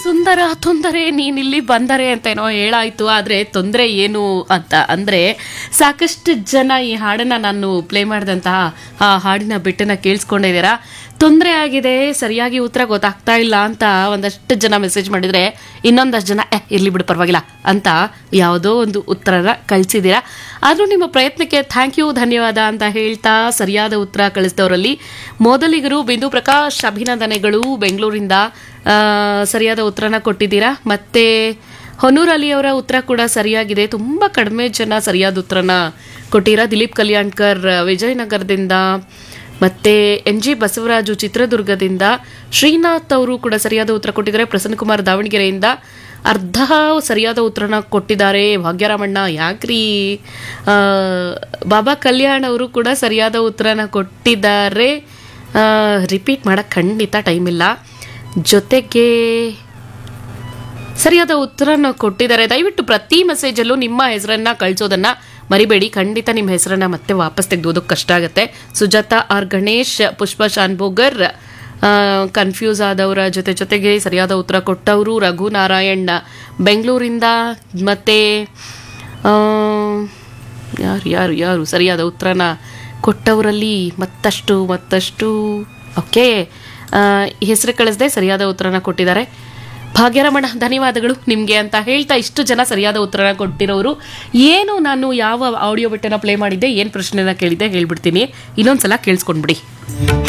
ಸುಂದರ ತೊಂದರೆ ನೀನಿಲ್ಲಿ ಬಂದರೆ ಅಂತ ಏನೋ ಹೇಳಾಯ್ತು ಆದರೆ ತೊಂದರೆ ಏನು ಅಂತ ಅಂದರೆ ಸಾಕಷ್ಟು ಜನ ಈ ಹಾಡನ್ನು ನಾನು ಪ್ಲೇ ಮಾಡಿದಂತಹ ಆ ಹಾಡಿನ ಬಿಟ್ಟನ್ನ ಕೇಳಿಸ್ಕೊಂಡಿದ್ದೀರಾ ತೊಂದರೆ ಆಗಿದೆ ಸರಿಯಾಗಿ ಉತ್ತರ ಗೊತ್ತಾಗ್ತಾ ಇಲ್ಲ ಅಂತ ಒಂದಷ್ಟು ಜನ ಮೆಸೇಜ್ ಮಾಡಿದರೆ ಇನ್ನೊಂದಷ್ಟು ಜನ ಎ ಇರ್ಲಿ ಬಿಡು ಪರವಾಗಿಲ್ಲ ಅಂತ ಯಾವುದೋ ಒಂದು ಉತ್ತರನ ಕಳಿಸಿದ್ದೀರಾ ಆದರೂ ನಿಮ್ಮ ಪ್ರಯತ್ನಕ್ಕೆ ಥ್ಯಾಂಕ್ ಯು ಧನ್ಯವಾದ ಅಂತ ಹೇಳ್ತಾ ಸರಿಯಾದ ಉತ್ತರ ಕಳಿಸಿದವರಲ್ಲಿ ಮೊದಲಿಗರು ಬಿಂದು ಪ್ರಕಾಶ್ ಅಭಿನಂದನೆಗಳು ಬೆಂಗಳೂರಿಂದ ಆ, ಸರಿಯಾದ ಉತ್ತರನ ಕೊಟ್ಟಿದ್ದೀರಾ ಮತ್ತೆ ಹೊನ್ನೂರ್ ಅಲಿ ಅವರ ಉತ್ತರ ಕೂಡ ಸರಿಯಾಗಿದೆ ತುಂಬ ಕಡಿಮೆ ಜನ ಸರಿಯಾದ ಉತ್ತರನ ಕೊಟ್ಟಿರಾ ದಿಲೀಪ್ ಕಲ್ಯಾಣ್ಕರ್ ವಿಜಯನಗರದಿಂದ ಮತ್ತೆ ಎನ್ ಜಿ ಬಸವರಾಜು ಚಿತ್ರದುರ್ಗದಿಂದ ಶ್ರೀನಾಥ್ ಅವರು ಕೂಡ ಸರಿಯಾದ ಉತ್ತರ ಕೊಟ್ಟಿದ್ದಾರೆ ಪ್ರಸನ್ನಕುಮಾರ್ ದಾವಣಗೆರೆಯಿಂದ ಅರ್ಧ ಸರಿಯಾದ ಉತ್ತರನ ಕೊಟ್ಟಿದ್ದಾರೆ ಭಾಗ್ಯರಾಮಣ್ಣ ಯಾಕ್ರಿ ಆ, ಬಾಬಾ ಕಲ್ಯಾಣ್ ಅವರು ಕೂಡ ಸರಿಯಾದ ಉತ್ತರನ ಕೊಟ್ಟಿದ್ದಾರೆ ರಿಪೀಟ್ ಮಾಡಕ್ಕೆ ಖಂಡಿತ ಟೈಮ್ ಇಲ್ಲ ಜೊತೆಗೆ ಸರಿಯಾದ ಉತ್ತರನ ಕೊಟ್ಟಿದ್ದಾರೆ ದಯವಿಟ್ಟು ಪ್ರತಿ ಮೆಸೇಜಲ್ಲೂ ನಿಮ್ಮ ಹೆಸರನ್ನ ಕಳಿಸೋದನ್ನ ಮರಿಬೇಡಿ ಖಂಡಿತ ನಿಮ್ಮ ಹೆಸರನ್ನ ಮತ್ತೆ ವಾಪಸ್ ತೆಗೆದೋದಕ್ಕೆ ಕಷ್ಟ ಆಗುತ್ತೆ ಸುಜಾತ ಆರ್ ಗಣೇಶ್ ಪುಷ್ಪ ಶಾನ್ಭೋಗರ್ ಕನ್ಫ್ಯೂಸ್ ಆದವರ ಜೊತೆ ಜೊತೆಗೆ ಸರಿಯಾದ ಉತ್ತರ ಕೊಟ್ಟವರು ರಘು ನಾರಾಯಣ್ ಬೆಂಗಳೂರಿಂದ ಮತ್ತೆ ಆ, ಯಾರು ಯಾರು ಯಾರು ಸರಿಯಾದ ಉತ್ತರನ ಕೊಟ್ಟವರಲ್ಲಿ ಮತ್ತಷ್ಟು ಮತ್ತಷ್ಟು ಓಕೆ ಹೆಸರು ಕಳಿಸದೆ ಸರಿಯಾದ ಉತ್ತರನ ಕೊಟ್ಟಿದ್ದಾರೆ ಭಾಗ್ಯರಮಣ ಧನ್ಯವಾದಗಳು ನಿಮಗೆ ಅಂತ ಹೇಳ್ತಾ ಇಷ್ಟು ಜನ ಸರಿಯಾದ ಉತ್ತರನ ಕೊಟ್ಟಿರೋರು ಏನು ನಾನು ಯಾವ ಆಡಿಯೋ ಬಿಟ್ಟನ ಪ್ಲೇ ಮಾಡಿದ್ದೆ ಏನು ಪ್ರಶ್ನೆನ ಕೇಳಿದ್ದೆ ಹೇಳ್ಬಿಡ್ತೀನಿ ಇನ್ನೊಂದ್ಸಲ ಕೇಳಿಸ್ಕೊಂಡ್ಬಿಡಿ